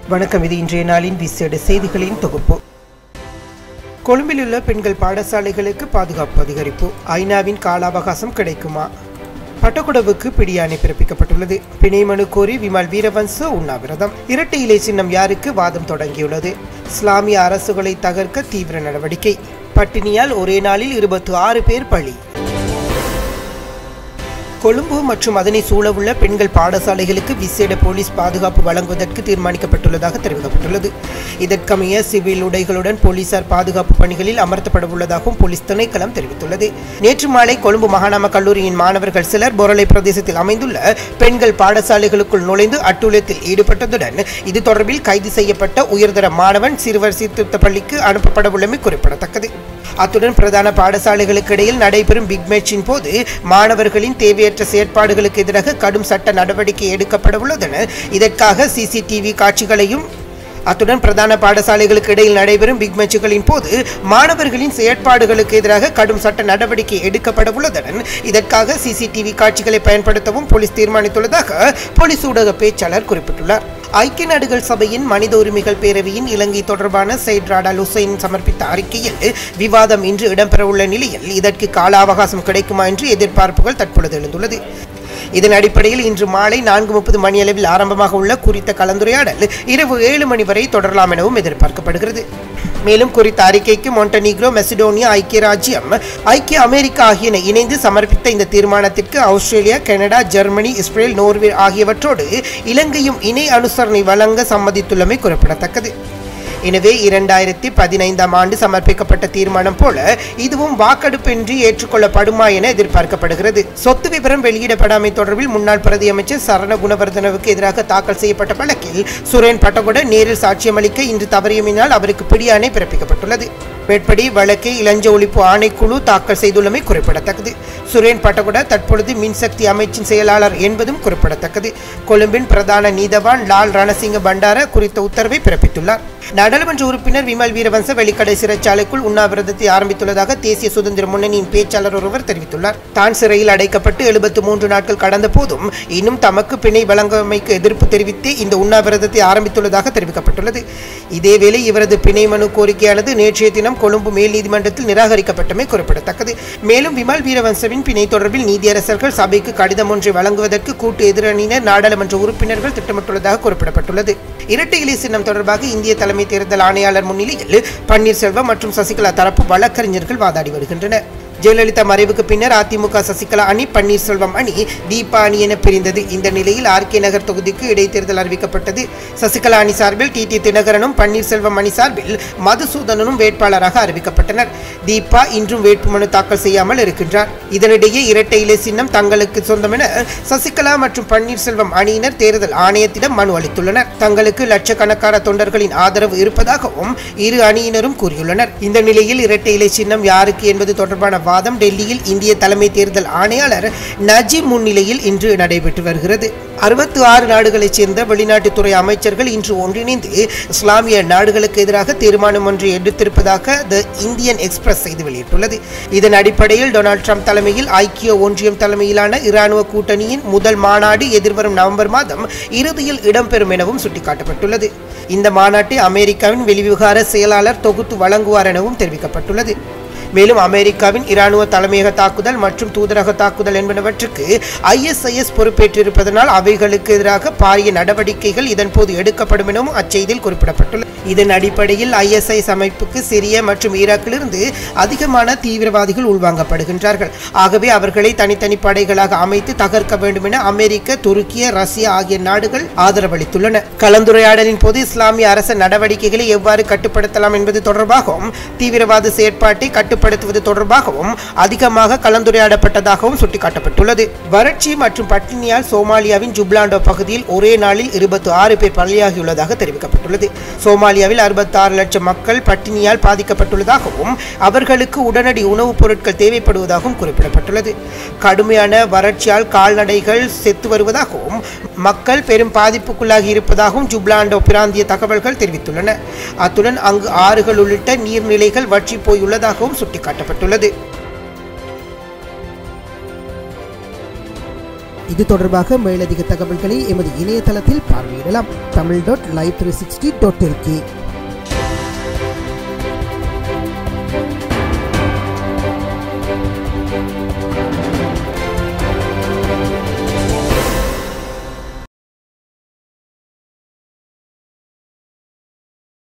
வணக்கம் இது இன்றைய நாளின் விசேட செய்திகளின் தொகுப்பு கொழும்பில் உள்ள பெண்கள் பாடசாலைகளுக்கு பாதுகாப்பு அதிகரிப்பு ஐநாவின் கால அவகாசம் கிடைக்குமா பட்டக்குடவுக்கு பிடியாணை பிறப்பிக்கப்பட்டுள்ளது பிணை மனு கோரி விமல் வீரவன்ச உண்ணாவிரதம் இரட்டை இலை சின்னம் யாருக்கு வாதம் தொடங்கியுள்ளது இஸ்லாமிய அரசுகளை தகர்க்க தீவிர நடவடிக்கை பட்டினியால் ஒரே நாளில் இருபத்தி ஆறு பேர் பலி கொழும்பு மற்றும் அதனை சூழவுள்ள பெண்கள் பாடசாலைகளுக்கு விசேட போலீஸ் பாதுகாப்பு வழங்குவதற்கு தீர்மானிக்கப்பட்டுள்ளதாக தெரிவிக்கப்பட்டுள்ளது இதற்கமைய சிவில் உடைகளுடன் போலீசார் பாதுகாப்பு பணிகளில் அமர்த்தப்பட உள்ளதாகவும் போலீஸ் திணைக்களம் தெரிவித்துள்ளது நேற்று மாலை கொழும்பு மகாநாம கல்லூரியின் மாணவர்கள் சிலர் பொரலை பிரதேசத்தில் அமைந்துள்ள பெண்கள் பாடசாலைகளுக்குள் நுழைந்து அட்டூழியத்தில் ஈடுபட்டதுடன் இது தொடர்பில் கைது செய்யப்பட்ட உயர்தர மாணவன் சிறுவர் சீர்திருத்த பள்ளிக்கு அனுப்பப்பட உள்ளமை குறிப்பிடத்தக்கது அத்துடன் பிரதான பாடசாலைகளுக்கு இடையில் நடைபெறும் பிக் மேட்சின் போது மாணவர்களின் தேவையற்ற செயற்பாடுகளுக்கு எதிராக கடும் சட்ட நடவடிக்கை எடுக்கப்பட உள்ளதென இதற்காக சிசிடிவி காட்சிகளையும் அத்துடன் பிரதான பாடசாலைகளுக்கு இடையில் நடைபெறும் பிக் மேட்சுகளின் போது மாணவர்களின் செயற்பாடுகளுக்கு எதிராக கடும் சட்ட நடவடிக்கை எடுக்கப்பட உள்ளதுடன் இதற்காக சிசிடிவி காட்சிகளை பயன்படுத்தவும் போலீஸ் தீர்மானித்துள்ளதாக போலீஸ் ஊடக பேச்சாளர் குறிப்பிட்டுள்ளார் ஐக்கிய நாடுகள் சபையின் மனித உரிமைகள் பேரவையின் இலங்கை தொடர்பான சைட் ராடால் ஹுசைன் சமர்ப்பித்த அறிக்கையில் விவாதம் இன்று இடம்பெறவுள்ள நிலையில் இதற்கு கால அவகாசம் கிடைக்குமா என்று எதிர்பார்ப்புகள் தற்பொழுது எழுந்துள்ளது இதன் அடிப்படையில் இன்று மாலை நான்கு முப்பது மணியளவில் ஆரம்பமாக உள்ள குறித்த கலந்துரையாடல் இரவு ஏழு மணி வரை தொடரலாம் எனவும் எதிர்பார்க்கப்படுகிறது மேலும் குறித்த அறிக்கைக்கு மொண்டனீக்ரோ மெசிடோனியா ஐக்கிய ராஜ்யம் ஐக்கிய அமெரிக்கா ஆகியன இணைந்து சமர்ப்பித்த இந்த தீர்மானத்திற்கு Australia Canada Germany Israel Norway ஆகியவற்றோடு இலங்கையும் இணை அனுசரணை வழங்க சம்மதித்துள்ளமை குறிப்பிடத்தக்கது எனவே இரண்டாயிரத்தி பதினைந்தாம் ஆண்டு சமர்ப்பிக்கப்பட்ட தீர்மானம் போல இதுவும் வாக்கெடுப்பின்றி ஏற்றுக்கொள்ளப்படுமா என எதிர்பார்க்கப்படுகிறது சொத்து விவரம் வெளியிடப்படாமை தொடர்பில் முன்னாள் பிரதி அமைச்சர் சரண குணவர்தனவுக்கு எதிராக தாக்கல் செய்யப்பட்ட வழக்கில் சுரேன் பட்டகுட நேரில் சாட்சியமளிக்க இன்று தவறியமையினால் அவருக்கு பிடியாணை பிறப்பிக்கப்பட்டுள்ளது மேற்படி வழக்கை இளஞ்ச ஒழிப்பு ஆணைக்குழு தாக்கல் செய்துள்ளமை குறிப்பிடத்தக்கது சுரேன் பட்டகுட தற்பொழுது மின்சக்தி அமைச்சின் செயலாளர் என்பதும் குறிப்பிடத்தக்கது கொழும்பின் பிரதான நீதவான் லால் ரணசிங்க பண்டார குறித்த உத்தரவை பிறப்பித்துள்ளார் நாடாளுமன்ற உறுப்பினர் விமல் வீரவன்ச வெளிக்கடை சிறைச்சாலைக்குள் உண்ணாவிரதத்தை ஆரம்பித்துள்ளதாக தேசிய சுதந்திர முன்னணியின் பேச்சாளர் ஒருவர் தெரிவித்துள்ளார் தான் சிறையில் அடைக்கப்பட்டு எழுபத்து மூன்று நாட்கள் கடந்த போதும் இன்னும் தமக்கு பிணை வழங்கமைக்கு எதிர்ப்பு தெரிவித்து இந்த உண்ணாவிரதத்தை ஆரம்பித்துள்ளதாக தெரிவிக்கப்பட்டுள்ளது இதேவேளை இவரது பிணை மனு கோரிக்கையானது நேற்றைய தினம் கொழும்பு மேல் நீதிமன்றத்தில் நிராகரிக்கப்பட்டமை குறிப்பிடத்தக்கது மேலும் விமல் வீரவன்சவின் பிணை தொடர்பில் நீதியரசர்கள் சபைக்கு கடிதம் ஒன்றை வழங்குவதற்கு கூட்டு எதிரணியினர் நாடாளுமன்ற உறுப்பினர்கள் திட்டமிட்டுள்ளதாக குறிப்பிடப்பட்டுள்ளது இரட்டை இலை சின்னம் தொடர்பாக இந்திய தலைமை தேர்தல் ஆணையாளர் முன்னிலையில் பன்னீர்செல்வம் மற்றும் சசிகலா தரப்பு வழக்கறிஞர்கள் வாதாடி வருகின்றனர் ஜெயலலிதா மறைவுக்கு பின்னர் அதிமுக சசிகலா அணி பன்னீர்செல்வம் அணி தீபா அணி என பிரிந்தது இந்த நிலையில் ஆர்கே நகர் தொகுதிக்கு இடைத்தேர்தல் அறிவிக்கப்பட்டது சசிகலா அணி சார்பில் டி டி தினகரனும் பன்னீர்செல்வம் அணி சார்பில் மதுசூதனனும் வேட்பாளராக அறிவிக்கப்பட்டனர் தீபா இன்றும் வேட்புமனு தாக்கல் செய்யாமல் இருக்கின்றார் இதனிடையே இரட்டை இலை சின்னம் தங்களுக்கு சொந்தம் என சசிகலா மற்றும் பன்னீர்செல்வம் அணியினர் தேர்தல் ஆணையத்திடம் மனு அளித்துள்ளனர் தங்களுக்கு லட்சக்கணக்கான தொண்டர்களின் ஆதரவு இருப்பதாகவும் இரு அணியினரும் கூறியுள்ளனர் இந்த நிலையில் இரட்டை இலை சின்னம் யாருக்கு என்பது தொடர்பான வாதம் டெல்லியில் இந்திய தலைமை தேர்தல் ஆணையாளர் நஜீப் முன்னிலையில் இன்று நடைபெற்று வருகிறது அறுபத்தி ஆறு நாடுகளைச் சேர்ந்த வெளிநாட்டுத்துறை அமைச்சர்கள் இன்று ஒன்றிணைந்து இஸ்லாமிய நாடுகளுக்கு எதிராக தீர்மானம் ஒன்றை எடுத்திருப்பதாக த இந்தியன் எக்ஸ்பிரஸ் செய்தி வெளியிட்டுள்ளது இதன் அடிப்படையில் டொனால்ட் ட்ரம்ப் தலைமையில் ஐக்கிய ஒன்றியம் தலைமையிலான இராணுவ கூட்டணியின் முதல் மாநாடு எதிர்வரும் நவம்பர் மாதம் இறுதியில் இடம்பெறும் எனவும் சுட்டிக்காட்டப்பட்டுள்ளது இந்த மாநாட்டை அமெரிக்காவின் வெளிவிவகார செயலாளர் தொகுத்து வழங்குவார் எனவும் தெரிவிக்கப்பட்டுள்ளது மேலும் அமெரிக்காவின் இராணுவ தலைமையக தாக்குதல் மற்றும் தூதரக தாக்குதல் என்பனவற்றுக்கு ஐஎஸ்ஐஎஸ் பொறுப்பேற்றிருப்பதனால் அவைகளுக்கு எதிராக பாரிய நடவடிக்கைகள் இதன்போது எடுக்கப்படும் எனவும் அச்செய்தியில் குறிப்பிடப்பட்டுள்ளது இதன் அடிப்படையில் ஐஎஸ்ஐஎஸ் அமைப்புக்கு சிரிய மற்றும் ஈராக்கிலிருந்து அதிகமான தீவிரவாதிகள் உள்வாங்கப்படுகின்றார்கள் ஆகவே அவர்களை தனித்தனி படைகளாக அமைத்து தகர்க்க வேண்டும் என அமெரிக்க துருக்கிய ரஷ்யா ஆகிய நாடுகள் ஆதரவளித்துள்ளன கலந்துரையாடலின் போது இஸ்லாமிய அரச நடவடிக்கைகளை எவ்வாறு கட்டுப்படுத்தலாம் என்பது தொடர்பாகவும் தீவிரவாத செயற்பாட்டை கட்டுப்படுத்துவது தொடர்பாகவும் அதிகமாக கலந்துரையாடப்பட்டதாகவும் சுட்டிக்காட்டப்பட்டுள்ளது வறட்சி மற்றும் பட்டினியால் சோமாலியாவின் ஜுப்லாண்டோ பகுதியில் ஒரே நாளில் இருபத்தி ஆறு பேர் பலியாகியுள்ளதாக தெரிவிக்கப்பட்டுள்ளது சோமாலியாவில் அறுபத்தாறு லட்சம் மக்கள் பட்டினியால் பாதிக்கப்பட்டுள்ளதாகவும் அவர்களுக்கு உடனடி உணவுப் பொருட்கள் தேவைப்படுவதாகவும் குறிப்பிடப்பட்டுள்ளது கடுமையான வறட்சியால் கால்நடைகள் செத்து வருவதாகவும் மக்கள் பெரும் பாதிப்புக்குள்ளாகி இருப்பதாகவும் ஜுப்லாண்டோ பிராந்திய தகவல்கள் தெரிவித்துள்ளன அத்துடன் அங்கு ஆறுகள் உள்ளிட்ட நீர்நிலைகள் வற்றி போயுள்ளதாகவும் சுட்டிக்காட்டப்பட்டுள்ளது இது தொடர்பாக மேலதிக தகவல்களை எமது இணையதளத்தில் பார்வையிடலாம் Tamil dot live three sixty dot